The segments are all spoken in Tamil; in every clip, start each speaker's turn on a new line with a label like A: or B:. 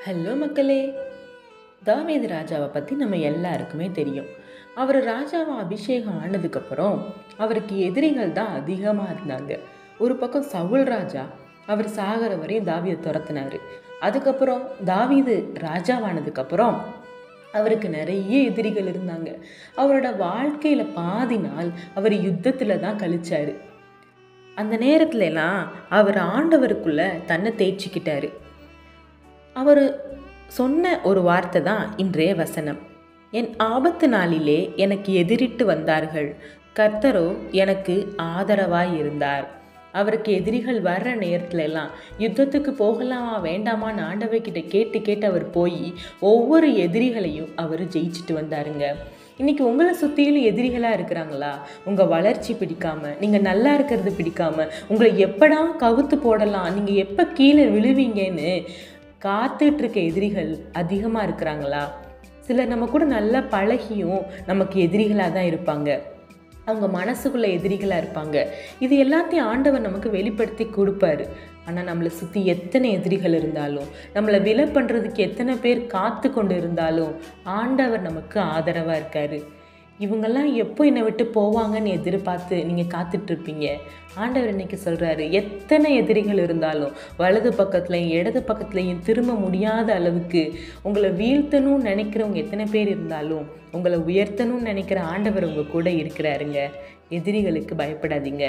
A: ஹலோ மக்களே தாவீது ராஜாவை பற்றி நம்ம எல்லாருக்குமே தெரியும் அவர் ராஜாவா அபிஷேகம் ஆனதுக்கப்புறம் அவருக்கு எதிரிகள் தான் அதிகமாக இருந்தாங்க ஒரு பக்கம் சவுல் ராஜா அவர் சாகர வரையும் தாவீதை துரத்துனாரு அதுக்கப்புறம் தாவீது ராஜாவானதுக்கப்புறம் அவருக்கு நிறைய எதிரிகள் இருந்தாங்க அவரோட வாழ்க்கையில் பாதி நாள் அவர் யுத்தத்தில் தான் கழிச்சாரு அந்த நேரத்துல எல்லாம் அவர் ஆண்டவருக்குள்ள தன்னை தேய்ச்சிக்கிட்டாரு அவர் சொன்ன ஒரு வார்த்தை தான் இன்றைய வசனம் என் ஆபத்து நாளிலே எனக்கு எதிரிட்டு வந்தார்கள் கர்த்தரோ எனக்கு ஆதரவாய் இருந்தார் அவருக்கு எதிரிகள் வர்ற நேரத்துல எல்லாம் யுத்தத்துக்கு போகலாமா வேண்டாமான்னு ஆண்டவர்கிட்ட கேட்டு கேட்டு அவர் போய் ஒவ்வொரு எதிரிகளையும் அவர் ஜெயிச்சுட்டு வந்தாருங்க இன்னைக்கு உங்களை சுற்றிலும் எதிரிகளாக இருக்கிறாங்களா உங்கள் வளர்ச்சி பிடிக்காம நீங்கள் நல்லா இருக்கிறது பிடிக்காம உங்களை எப்படா கவுத்து போடலாம் நீங்கள் எப்போ கீழே விழுவீங்கன்னு காத்துட்டு இருக்க எதிரிகள் அதிகமாக இருக்கிறாங்களா சிலர் நம்ம கூட நல்லா பழகியும் நமக்கு எதிரிகளாக தான் இருப்பாங்க அவங்க மனசுக்குள்ள எதிரிகளாக இருப்பாங்க இது எல்லாத்தையும் ஆண்டவர் நமக்கு வெளிப்படுத்தி கொடுப்பாரு ஆனால் நம்மளை சுற்றி எத்தனை எதிரிகள் இருந்தாலும் நம்மளை விலை பண்ணுறதுக்கு எத்தனை பேர் காத்து கொண்டு இருந்தாலும் ஆண்டவர் நமக்கு ஆதரவாக இருக்காரு இவங்கெல்லாம் எப்போ என்னை விட்டு போவாங்கன்னு எதிர்பார்த்து நீங்கள் காத்துட்ருப்பீங்க ஆண்டவர் இன்னைக்கு சொல்கிறாரு எத்தனை எதிரிகள் இருந்தாலும் வலது பக்கத்துலையும் இடது பக்கத்துலையும் திரும்ப முடியாத அளவுக்கு உங்களை வீழ்த்தணும்னு நினைக்கிறவங்க எத்தனை பேர் இருந்தாலும் உங்களை உயர்த்தணும்னு நினைக்கிற ஆண்டவர் உங்கள் கூட இருக்கிறாருங்க எதிரிகளுக்கு பயப்படாதீங்க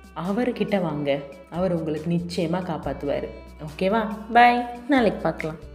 A: அவர்கிட்ட வாங்க அவர் உங்களுக்கு நிச்சயமாக காப்பாற்றுவார் ஓகேவா பாய் நாளைக்கு பார்க்கலாம்